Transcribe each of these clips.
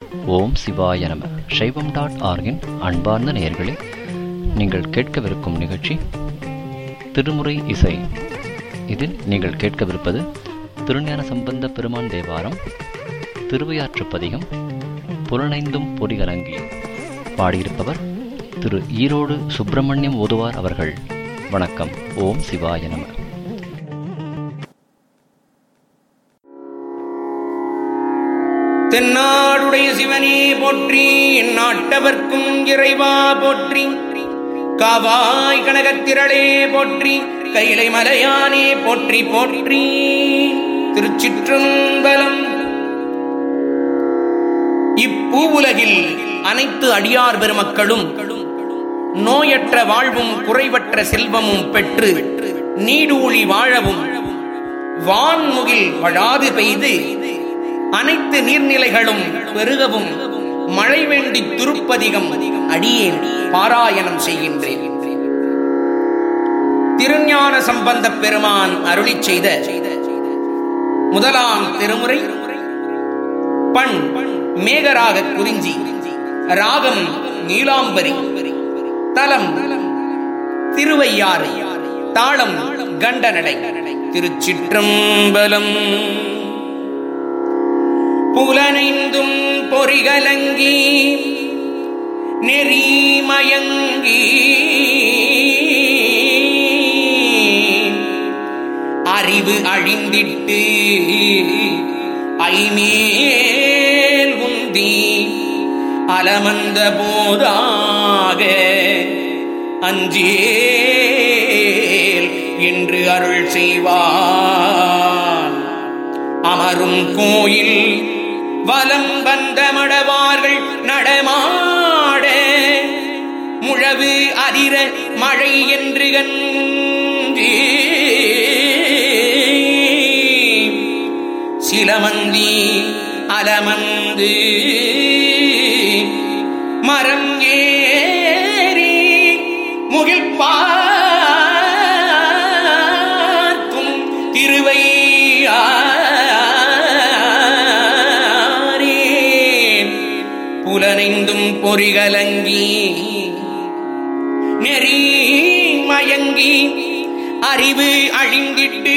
ஓம் சிவாய நம சைவம் டாட் ஆர்கின் அன்பார்ந்த நேயர்களே நீங்கள் கேட்கவிருக்கும் நிகழ்ச்சி திருமுறை இசை இதில் நீங்கள் கேட்கவிருப்பது திருஞான சம்பந்த பெருமான் தேவாரம் திருவையாற்றுப் பதிகம் புலனைந்தும் பொடிகலங்கி பாடியிருப்பவர் திரு ஈரோடு சுப்பிரமணியம் ஓதுவார் அவர்கள் வணக்கம் ஓம் சிவாய நம தென்னாடுடைய சிவனே போற்றி நாட்டவர்க்கும் இறைவா போற்றி காவாய் கனகத்திரளே போற்றி கைலை மலையானே போற்றி போற்றி திருச்சிற்றம்பலம் இப்பூவுலகில் அனைத்து அடியார் பெருமக்களும் நோயற்ற வாழ்வும் குறைவற்ற செல்வமும் பெற்று நீடூழி வாழவும் வான்முகில் வழாது பெய்து அனைத்து நீர்நிலைகளும் பெருகவும் மழை வேண்டி திருப்பதிகம் அடியேன் பாராயணம் செய்கின்றேன் திருஞான சம்பந்த பெருமான் அருளி செய்த முதலாம் திருமுறை பண் மேகராக குறிஞ்சி ராகம் நீலாம்பரி தலம் திருவையாறு தாளம் கண்டநடை திருச்சிற்றம்பலம் புலனைந்தும் பொறிகலங்கி நெறிமயங்கி அறிவு அழிந்திட்டு ஐமேல் உந்தி அலமந்த போதாக அஞ்சேல் என்று அருள் செய்வான் அமரும் கோயில் வலம் வந்த மடவார்கள் நடமாட முழவு அதிர மழை என்று கன்றி சிலமந்தி அலமந்து மரம் ஏறி முகில் பார்க்கும் திருவையாரேன் புலனைந்தும் பொறிகலங்கி நெறி மயங்கி அறிவு அழிந்திட்டு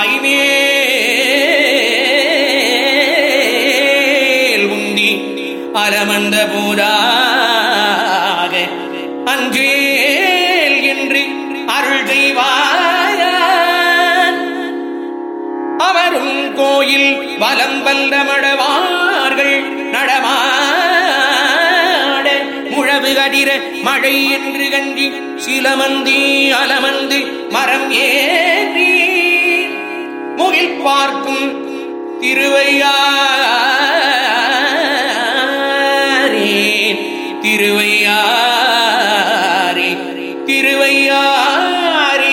ஐவேல் உந்தி அலமந்த போதாக அஞ்சேல் என்று அருள் செய்வார் அவரும் கோயில் வலம் வந்த மடவார்கள் நடமாட முழவு கதிர மழை என்று கண்டி சிலமந்தி அலமந்து மரம் ஏறி முகில் பார்க்கும் திருவையாரே திருவையாரே திருவையாரே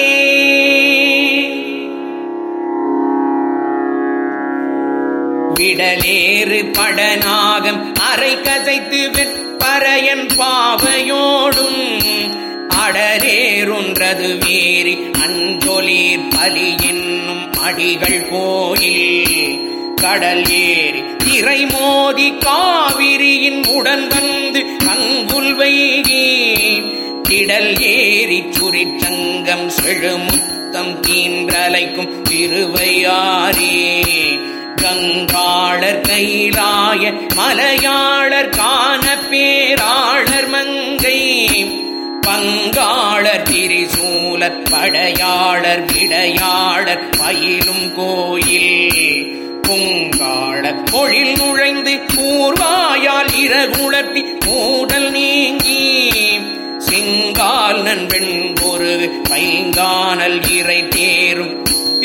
விடலேறு படநாகம் அரை கதைத்து வெப்பறையன் பாவையோடும் அடலேறுன்றது வேறி அஞ்சொலீர் பலி என்னும் அடிகள் கோயில் கடல் ஏறி திரை மோதி காவிரியின் உடன் வந்து அங்குல் வைகி திடல் ஏறி சுரிச்சங்கம் செழுமுத்தம் தீன்றலைக்கும் திருவையாரே கங்காளர் கைலாய மலையாளர் காண பேராளர் மங்கை பங்காளர் திரிசூலர் படையாளர் விடையாளர் பயிலும் கோயில் பொங்காள பொழில் நுழைந்து கூர்வாயால் இறகுளர்த்தி மூடல் நீங்கி செங்கால் நண்பெண் ஒரு பைங்கானல் இறை தேரும்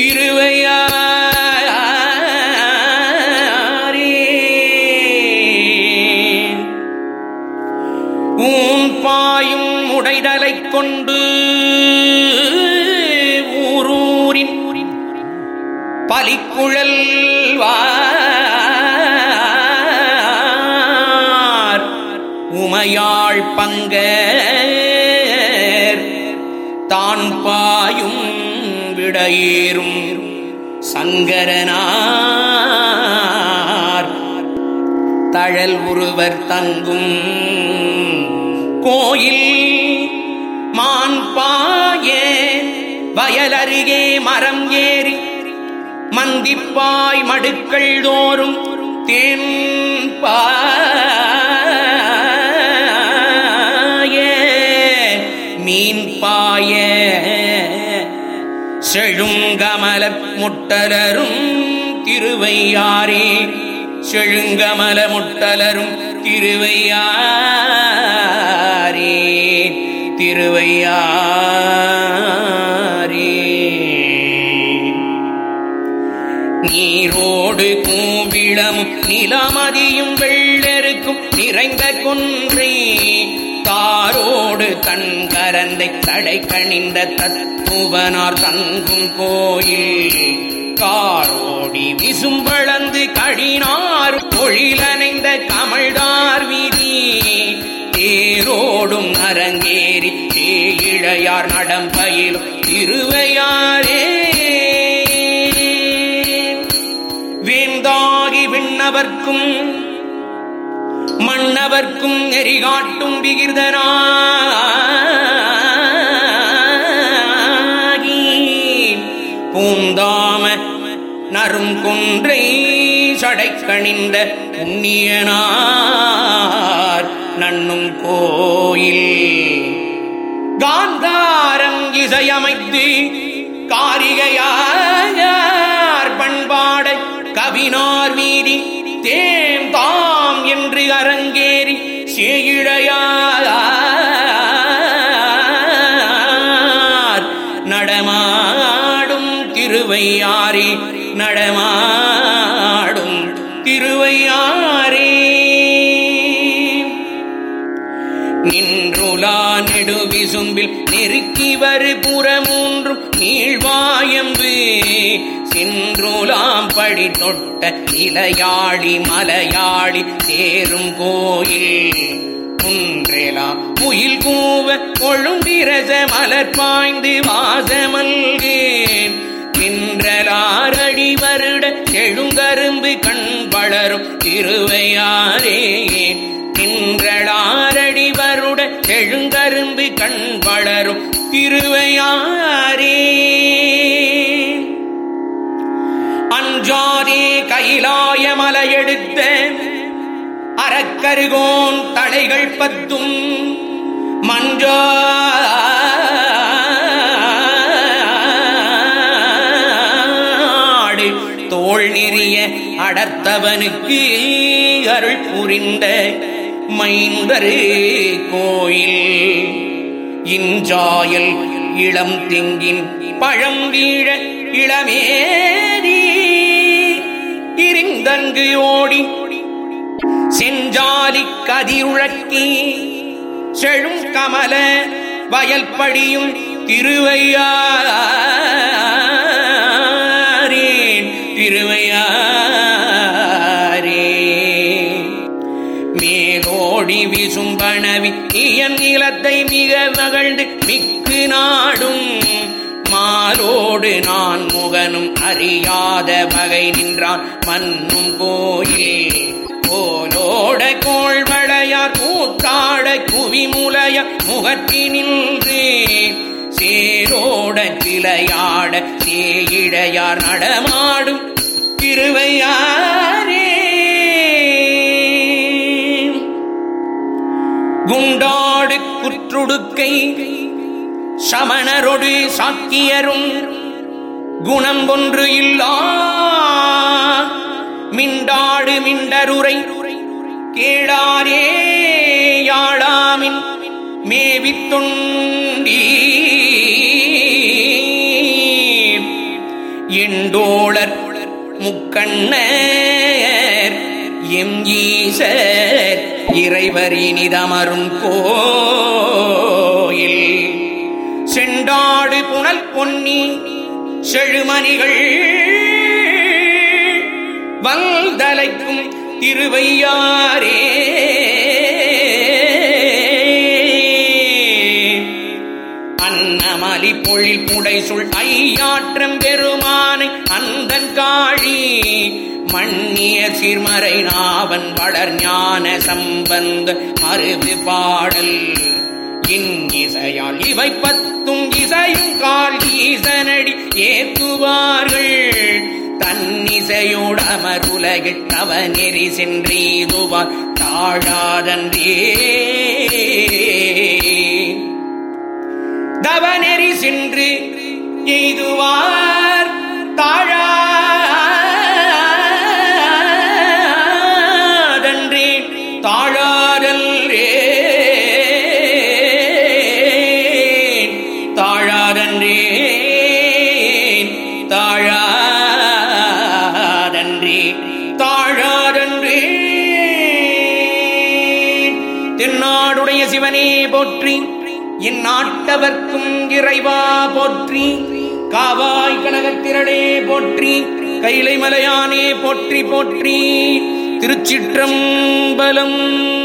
திருவையாரே ஊன் பாயும் உடைதலை கொண்டு ஊரூரின் பலிக்குழல் வார் உமையாள் பங்க தான் பாயும் விடையேறும் சங்கரனார் தழல் ஒருவர் தங்கும் கோயில் மான்பாய வயலருகே மரம் ஏறி மந்திப்பாய் மடுக்கள் தோறும் தேன்பாய மீன் பாய செழுங்கமல முட்டலரும் திருவையாரே செழுங்கமல முட்டலரும் திருவையாரே திருவையாரே நீரோடு கூவிளமும் நிலமதியும் வெள்ளெருக்கும் நிறைந்த கொன்றை தாரோடு கண்கரந்தை தடை கணிந்த தத்துவனார் தங்கும் கோயில் காரோடி விசும்பளந்து கடினார் பொழிலனைந்த கமழ்தார் வீதி தேரோடும் அரங்கேறி தேயிழையார் நடம்பயிலும் திருவையாரே வேந்தாகி விண்ணவர்க்கும் மன்னவர்க்கும் நெறிகாட்டும் விகிர்தனாகி பூந்தாம நரும் கொன்றை சடைக்கணிந்த புண்ணியனார் நன்னும் கோயில் காந்தாரம் இசையமைத்து காரிகையார் பண்பாடை கவினார் வீதி தேம் தாம் என்று அரங்கேறி சேயிழையார் நடமாடும் திருவையாரே நடமாடும் திருவையாரே நின்றுலா நெடுவிசும்பில் நெருக்கி வரு புறமூன்றும் நீழ்வாயம்பு சின்றுலாம் படி தொட்ட இலையாடி மலையாடி சேரும் கோயில் குன்றெலாம் முயில் கூவ கொழுந்திரச மலர் பாய்ந்து வாசமல்கேன் நின்றலாரடி வருட எழுங்கரும்பு கண் வளரும் திருவையாரே நின்றளாரடி வருட எழுங்கரும்பு கண் வளரும் திருவையாரே அஞ்சாதே கைலாய மலையெடுத்த அறக்கருகோன் தலைகள் பத்தும் மஞ்சாடு தோள் நெறிய அடர்த்தவனுக்கு அருள் புரிந்த மைந்தரு கோயில் இஞ்சாயல் இளம் திங்கின் பழம் வீழ இளமேரி இருந்தங்கு ஓடி செஞ்சாலி கதிருழக்கி செழும் கமல வயல்படியும் திருவையாரேன் திருவையாரே மேலோடி விசும்பனவி இயன் நிலத்தை மிக மகழ்ந்து மிக்கு நாடும் மாலோடு நான் முகனும் அறியாத வகை நின்றான் மன்னும் கோயில் கோலோட கோள்வளையார் கூத்தாட குவிமுலைய முகத்தி நின்று சேரோட கிளையாட சேயிழையார் நடமாடும் திருவையாரே குண்டாடு குற்றுடுக்கை சமணரொடு சாக்கியரும் குணம் ஒன்று இல்லா மிண்டாடு மிண்டருரை கேளாரே யாழாமின் மேவித்தொண்டி எண்டோளர் முக்கண்ணர் எம் ஈசர் இறைவரினிதமரும் கோயில் செண்டாடு புனல் பொன்னி செழுமணிகள் வந்தலைக்கும் திருவையாரே அன்னமலி பொழில் புடை சுள் ஐயாற்றம் பெருமானை அந்தன் காழி மண்ணிய சீர்மறை நாவன் வளர் ஞான சம்பந்த மருது பாடல் இசையால் இவை பத்தும் இசையும் கால் ஈசனடி ஏத்துவார்கள் தன்னிசையோடமருலகில் தவ நெறி சென்றீதுவார் தாழாதன்றே தவநெறி சென்று எய்துவார் தாழாதன்றே தாழாதன்றே தாழாதன்றே தாழாதன்றே தாழாதன்றே தென்னாடுடைய சிவனே போற்றி இந்நாட்டவர்க்கும் இறைவா போற்றி காவாய் கனகத்திரளே போற்றி கைலை மலையானே போற்றி போற்றி திருச்சிற்றம்பலம்